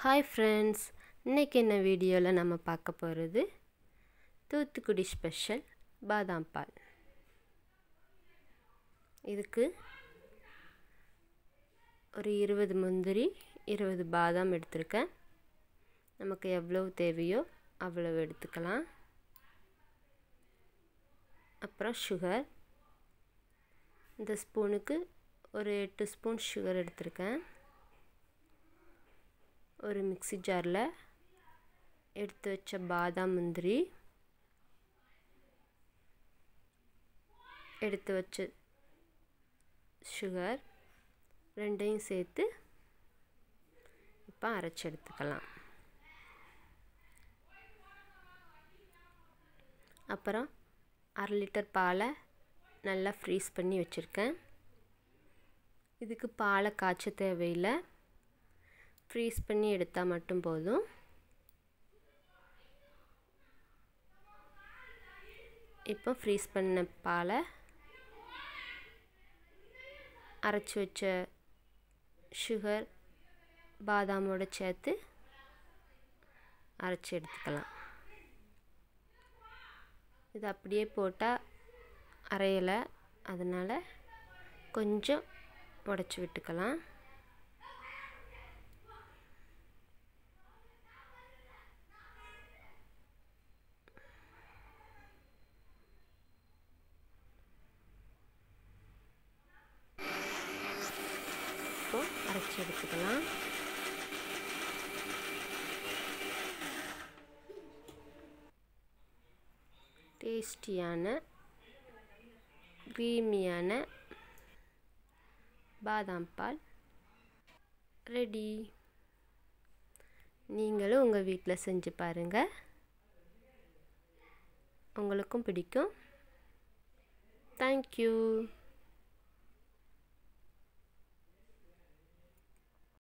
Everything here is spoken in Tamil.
ஹாய் ஃப்ரெண்ட்ஸ் இன்றைக்கி என்ன வீடியோவில் நம்ம பார்க்க போகிறது தூத்துக்குடி ஸ்பெஷல் பாதாம் பால் இதுக்கு ஒரு இருபது முந்திரி இருபது பாதாம் எடுத்திருக்கேன் நமக்கு எவ்வளவு தேவையோ அவ்வளவு எடுத்துக்கலாம் அப்புறம் சுகர் இந்த ஸ்பூனுக்கு ஒரு எட்டு ஸ்பூன் சுகர் எடுத்திருக்கேன் ஒரு மிக்சி ஜாரில் எடுத்து வச்ச பாதாம் முந்திரி எடுத்து வச்ச சுகர் ரெண்டையும் சேர்த்து இப்போ அரைச்சி எடுத்துக்கலாம் அப்புறம் அரை லிட்டர் பாலை நல்லா ஃப்ரீஸ் பண்ணி வச்சுருக்கேன் இதுக்கு பாலை காய்ச்ச தேவையில்லை ஃப்ரீஸ் பண்ணி எடுத்தால் மட்டும் போதும் இப்போ ஃப்ரீஸ் பண்ண பாலை அரைச்சி வச்ச சுகர் பாதாமோடு சேர்த்து அரைச்சி எடுத்துக்கலாம் இது அப்படியே போட்டால் அரையலை அதனால் கொஞ்சம் உடச்சி விட்டுக்கலாம் இப்போ அரைச்சி எடுத்துக்கலாம் டேஸ்டியான க்ரீமியான பாதாம் பால் ரெடி நீங்களும் உங்கள் வீட்டில் செஞ்சு பாருங்கள் உங்களுக்கும் பிடிக்கும் தேங்க்யூ